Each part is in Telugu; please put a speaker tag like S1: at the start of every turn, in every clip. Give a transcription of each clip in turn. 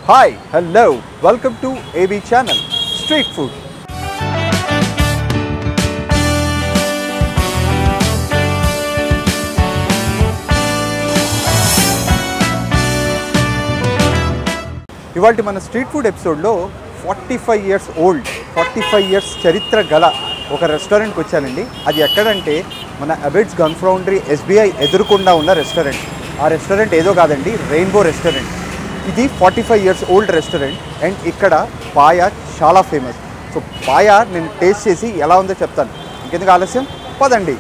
S1: Hi hello welcome to AB channel street food ఇవాళ మన స్ట్రీట్ ఫుడ్ ఎపిసోడ్లో forty five years old forty five years చరిత్ర గల ఒక రెస్టారెంట్కి వచ్చానండి అది ఎక్కడంటే మన అబెడ్స్ గన్ ఫౌండరీ ఎస్బీఐ ఎదురుకుండా ఉన్న రెస్టారెంట్ ఆ రెస్టారెంట్ ఏదో కాదండి రెయిన్బో రెస్టారెంట్ ఇది forty five years old restaurant and ఇక్కడ పాయ చాలా ఫేమస్ సో పాయ నేను టేస్ట్ చేసి ఎలా ఉందో చెప్తాను ఇంకెందుకు ఆలస్యం పదండి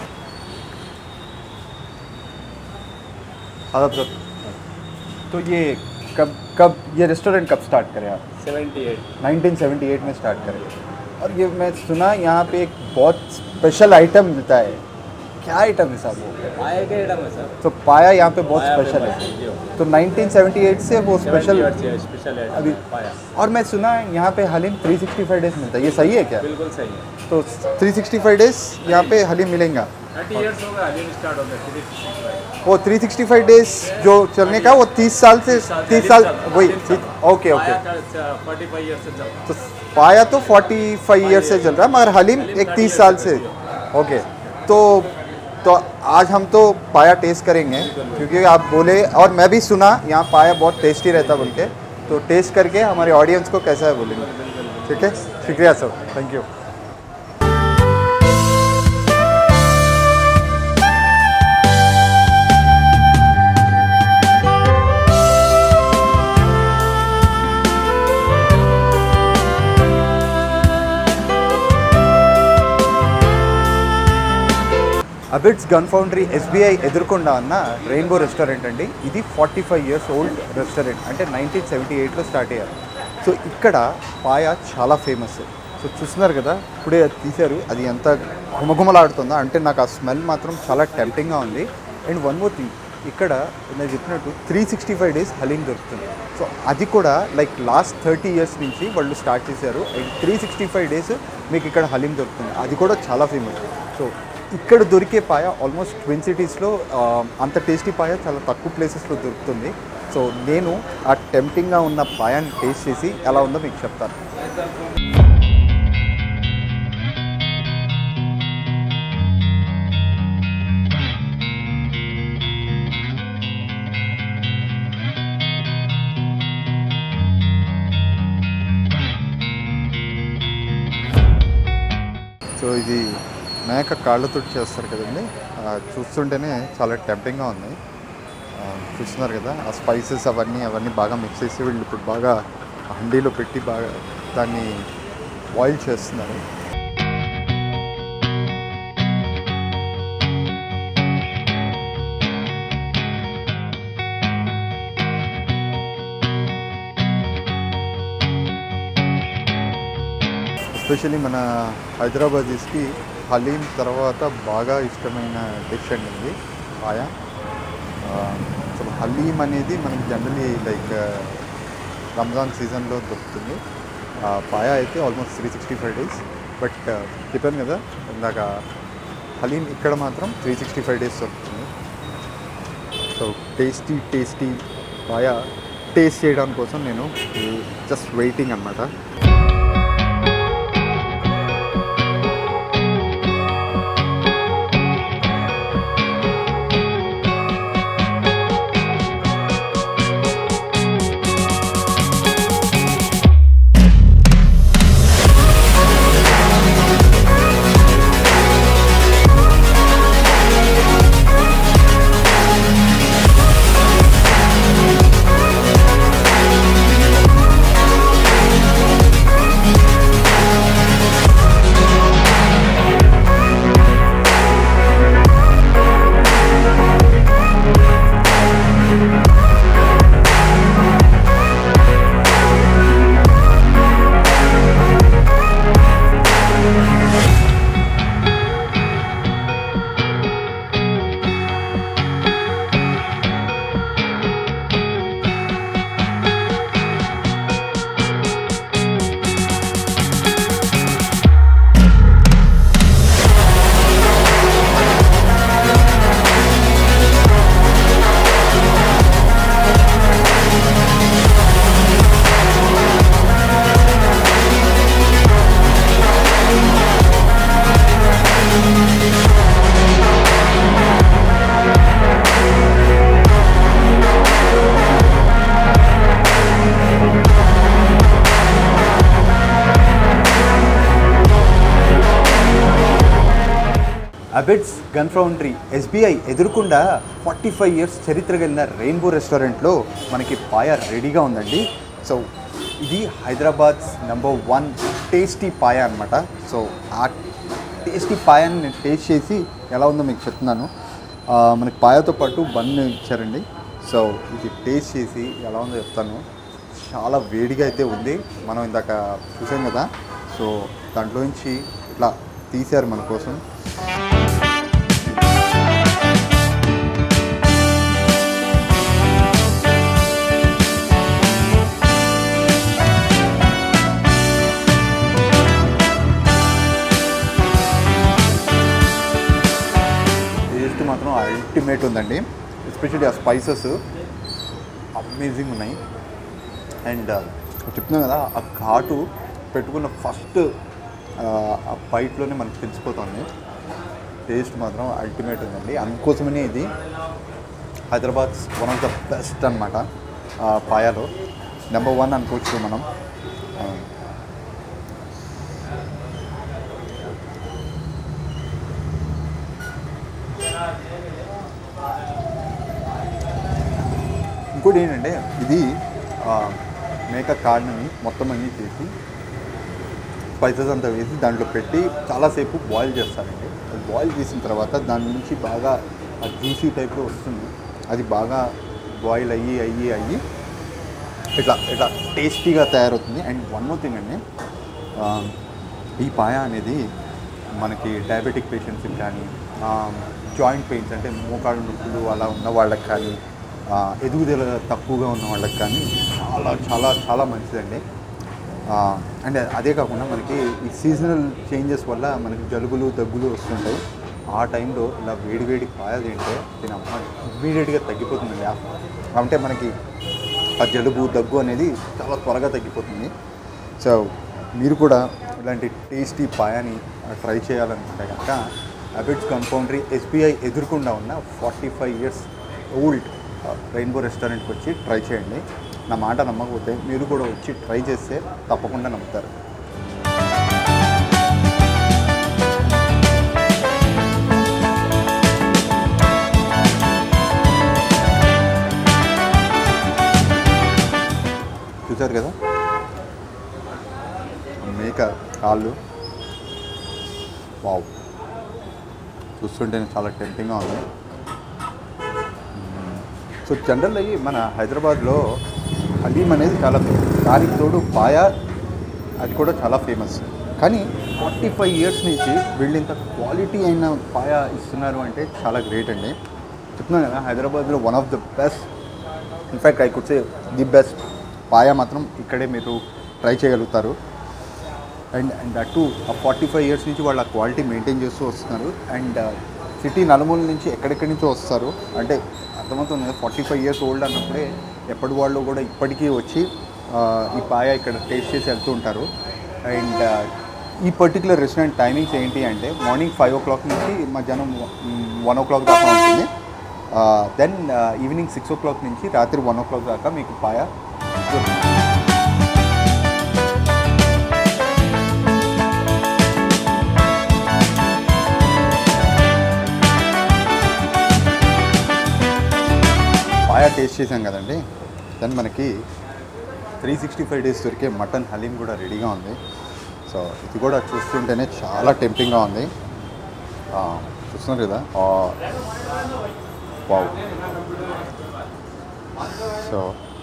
S1: आदाब सर तो ये कब कब ये रेस्टोरेंट कब स्टार्ट करें आप
S2: सेवेंटी एट
S1: 1978 में स्टार्ट करें और ये मैं सुना यहाँ पे एक बहुत स्पेशल आइटम मिलता है क्या आइटम है साहब वो
S2: आए के इडम है सर
S1: तो पाया यहाँ पे बहुत
S2: पाया पे
S1: स्पेशल
S2: पाया, जी
S1: है
S2: हो।
S1: तो 1978 से वो स्पेशल
S2: स्पेशल है
S1: अभी
S2: पाया
S1: और मैं सुना है यहाँ पे हलीम 365 डेज मिलता है ये सही है क्या
S2: बिल्कुल सही है
S1: तो 365 डेज यहाँ पे हलीम मिलेगा
S2: थर्टी इयर्स हो गया अभी स्टार्ट हो गया
S1: वो 365 डेज जो चलने का वो 30 साल से 30 साल वही okay okay
S2: forty five years से चल रहा
S1: तो पाया तो 45 ईयर से चल रहा है मगर हलीम एक 30 साल से ओके तो तो आज हम तो पाया टेस्ट करेंगे क्योंकि आप बोले और मैं भी सुना यहाँ पाया बहुत टेस्टी रहता बोल के तो टेस्ट करके हमारे ऑडियंस को कैसा है बोलेंगे ठीक है शुक्रिया sir thank you Abids Gun Foundry SBI ఎదుర్కొండ అన్న రెయిన్బో రెస్టారెంట్ అండి ఇది forty five years old restaurant అంటే నైన్టీన్ సెవెంటీ ఎయిట్లో స్టార్ట్ అయ్యారు సో ఇక్కడ పాయ చాలా ఫేమస్ సో చూస్తున్నారు కదా ఇప్పుడే అది తీశారు అది ఎంత గుమగుమలాడుతుందో అంటే నాకు ఆ స్మెల్ మాత్రం చాలా టెంప్టింగ్గా ఉంది అండ్ వన్ మోర్ థింగ్ ఇక్కడ నేను చెప్పినట్టు three sixty five days haleem దొరుకుతుంది సో అది కూడా లైక్ లాస్ట్ థర్టీ ఇయర్స్ నుంచి వాళ్ళు స్టార్ట్ చేశారు and three sixty five days మీకు ఇక్కడ హలీం దొరుకుతుంది అది కూడా చాలా ఫేమస్ సో ఇక్కడ దొరికే పాయ ఆల్మోస్ట్ ట్విన్ సిటీస్లో అంత టేస్టీ పాయ చాలా తక్కువ ప్లేసెస్లో దొరుకుతుంది సో నేను ఆ టెంప్టింగ్గా ఉన్న పాయాన్ని టేస్ట్ చేసి ఎలా ఉందో మీకు చెప్తాను సో ఇది మేక కాళ్ళతో చేస్తారు కదండి ఆ, చూస్తుంటేనే చాలా టెంప్టింగ్గా ఉంది ఆ, చూస్తున్నారు కదా ఆ స్పైసెస్ అవన్నీ అవన్నీ బాగా మిక్స్ చేసి వీళ్ళు ఇప్పుడు బాగా హండీలో పెట్టి బాగా దాన్ని బాయిల్ చేస్తున్నారు ఎస్పెషల్లీ మన హైదరాబాదీస్కి హలీం తర్వాత బాగా ఇష్టమైన డిష్ అండి ఇది పాయ అసలు హలీం అనేది మనకి జనరలీ లైక్ రంజాన్ సీజన్లో దొరుకుతుంది ఆ పాయ అయితే almost three sixty five days but చెప్పాను కదా ఇందాక హలీం ఇక్కడ మాత్రం త్రీ సిక్స్టీ ఫైవ్ డేస్ దొరుకుతుంది so tasty tasty paya taste చేయడం కోసం నేను జస్ట్ వెయిటింగ్ అనమాట అబెడ్స్ గన్ ఫౌండరీ ఎస్బీఐ ఎదురుకుండా ఫార్టీ ఫైవ్ ఇయర్స్ చరిత్ర కలిగిన రెయిన్బో రెస్టారెంట్లో మనకి పాయ రెడీగా ఉందండి సో ఇది Hyderabad's number one tasty paya అనమాట సో ఆ టేస్టీ పాయాన్ని నేను టేస్ట్ చేసి ఎలా ఉందో మీకు చెప్తున్నాను ఆ, మనకి పాయతో పాటు బన్ ఇచ్చారండి సో ఇది టేస్ట్ చేసి ఎలా ఉందో చెప్తాను చాలా వేడిగా అయితే ఉంది మనం ఇందాక చూసాం కదా సో దాంట్లోంచి ఇట్లా తీశారు మన కోసం టేస్ట్ మాత్రం అల్టిమేట్ ఉందండి ఎస్పెషల్లీ ఆ స్పైసెస్ అమేజింగ్ ఉన్నాయి అండ్ చెప్తున్నాం కదా ఆ ఘాటు పెట్టుకున్న ఫస్ట్ ఆ బైట్లోనే మనకు తెలిసిపోతుంది టేస్ట్ మాత్రం అల్టిమేట్ ఉందండి అందుకోసమనే ఇది Hyderabad one of the best అనమాట పాయాలో నెంబర్ వన్ అనుకోవచ్చు మనం ఆ, ఇంకోటి ఏంటంటే ఇది ఆ, మేక కాడిని మొత్తం అన్నీ చేసి స్పైసెస్ అంతా వేసి దాంట్లో పెట్టి చాలాసేపు బాయిల్ చేస్తారండి అది బాయిల్ చేసిన తర్వాత దాని నుంచి బాగా జ్యూసీ టైప్లో వస్తుంది అది బాగా బాయిల్ అయ్యి అయ్యి అయ్యి ఇట్లా ఇట్లా టేస్టీగా తయారవుతుంది అండ్ వన్ మోర్ థింగ్ అండి ఆ, ఈ పాయ అనేది మనకి డయాబెటిక్ పేషెంట్స్కి కానీ జాయింట్ పెయిన్స్ అంటే మోకాడు నొప్పులు అలా ఉన్న వాళ్ళకి కానీ ఆ, ఎదుగుదల తక్కువగా ఉన్న వాళ్ళకి కానీ చాలా చాలా చాలా మంచిదండి అండ్ అదే కాకుండా మనకి ఈ సీజనల్ చేంజెస్ వల్ల మనకి జలుబులు దగ్గులు వస్తుంటాయి ఆ టైంలో ఇలా వేడి వేడి పాయ తింటే దీని అమ్మ ఇమ్మీడియట్గా తగ్గిపోతుందండి ఆ- అంటే మనకి ఆ జలుబు దగ్గు అనేది చాలా త్వరగా తగ్గిపోతుంది సో మీరు కూడా ఇలాంటి టేస్టీ పాయాని ట్రై చేయాలనుకుంటే కనుక అబిట్స్ కన్ఫౌండరీ ఎస్బీఐ ఎదురుకుండా ఉన్న forty five years old rainbow రెస్టారెంట్కి వచ్చి ట్రై చేయండి నా మాట నమ్మకపోతే మీరు కూడా వచ్చి ట్రై చేస్తే తప్పకుండా నమ్ముతారు చూసారు కదా మేక కాళ్ళు వావ్ చూస్తుంటేనే చాలా టెంప్టింగ్గా ఉంది సో జనరల్ అయ్యి మన హైదరాబాద్లో హలీం అనేది చాలా ఫేమస్ దానికి తోడు పాయ అది కూడా చాలా ఫేమస్ కానీ ఫార్టీ ఫైవ్ ఇయర్స్ నుంచి వీళ్ళు ఇంత క్వాలిటీ అయిన పాయ ఇస్తున్నారు అంటే చాలా గ్రేట్ అండి చెప్తున్నాను కదా హైదరాబాద్లో one of the best in fact I could say the best paya మాత్రం ఇక్కడే మీరు ట్రై చేయగలుగుతారు అండ్ అండ్ అటు ఆ ఫార్టీ ఫైవ్ ఇయర్స్ నుంచి వాళ్ళు ఆ క్వాలిటీ మెయింటైన్ చేస్తూ వస్తున్నారు అండ్ సిటీ నలుమూల నుంచి ఎక్కడెక్కడి నుంచో వస్తారు అంటే అర్థమవుతుంది కదా ఫార్టీ ఫైవ్ ఇయర్స్ ఓల్డ్ అన్నప్పుడే ఎప్పటి వాళ్ళు కూడా ఇప్పటికీ వచ్చి ఆ, ఈ పాయ ఇక్కడ టేస్ట్ చేసి వెళ్తూ ఉంటారు అండ్ ఈ పర్టికులర్ రెస్టారెంట్ టైమింగ్స్ ఏంటి అంటే మార్నింగ్ ఫైవ్ ఓ క్లాక్ నుంచి మధ్యాహ్నం వన్ ఓ క్లాక్ దాకా ఉంటుంది then evening six o'clock నుంచి రాత్రి వన్ ఓ క్లాక్ దాకా మీకు పాయ దొరుకుతుంది పాయా టేస్ట్ చేసాం కదండి దెన్ మనకి త్రీ సిక్స్టీ ఫైవ్ డేస్ దొరికే మటన్ హలీం కూడా రెడీగా ఉంది సో ఇది కూడా చూస్తుంటేనే చాలా టెంప్టింగ్గా ఉంది ఆ, చూస్తున్నారు కదా వావ్ సో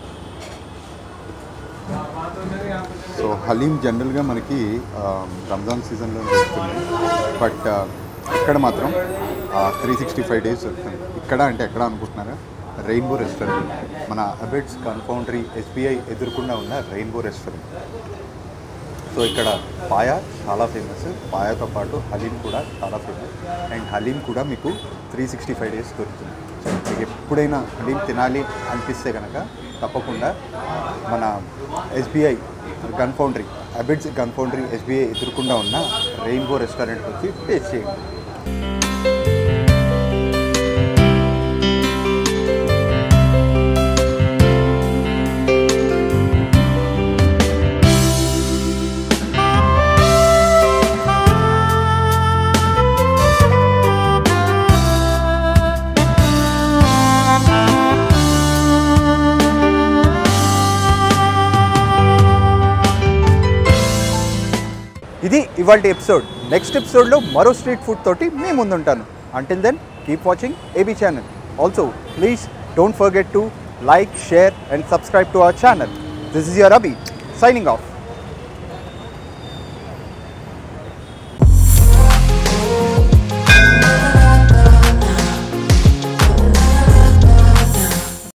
S1: సో హలీం జనరల్గా మనకి ఆ, రంజాన్ సీజన్లో దొరుకుతుంది బట్ ఆ, ఇక్కడ మాత్రం త్రీ సిక్స్టీ ఫైవ్ డేస్ దొరుకుతుంది ఇక్కడ అంటే ఎక్కడ అనుకుంటున్నారా రెయిన్బో రెస్టారెంట్ మన అబెడ్స్ కన్ఫౌండరీ ఎస్బీఐ ఎదురుకుండా ఉన్న రెయిన్బో రెస్టారెంట్ సో ఇక్కడ పాయ చాలా ఫేమస్ పాయతో పాటు హలీం కూడా చాలా ఫేమస్ అండ్ హలీం కూడా మీకు త్రీ సిక్స్టీ ఫైవ్ డేస్ దొరుకుతుంది సో మీకు ఎప్పుడైనా హలీం తినాలి అనిపిస్తే కనుక తప్పకుండా మన SBI Gun Foundry Abids Gun Foundry SBI ఎదురుకుండా ఉన్న రెయిన్బో రెస్టారెంట్కి వచ్చి టేస్ట్ చేయండి ఇవాళ ఎపిసోడ్ నెక్స్ట్ ఎపిసోడ్లో మరో స్ట్రీట్ ఫుడ్ తోటి మీ ముందుంటాను until then keep watching AB channel also please don't forget to like share and subscribe to our channel this is your AB signing of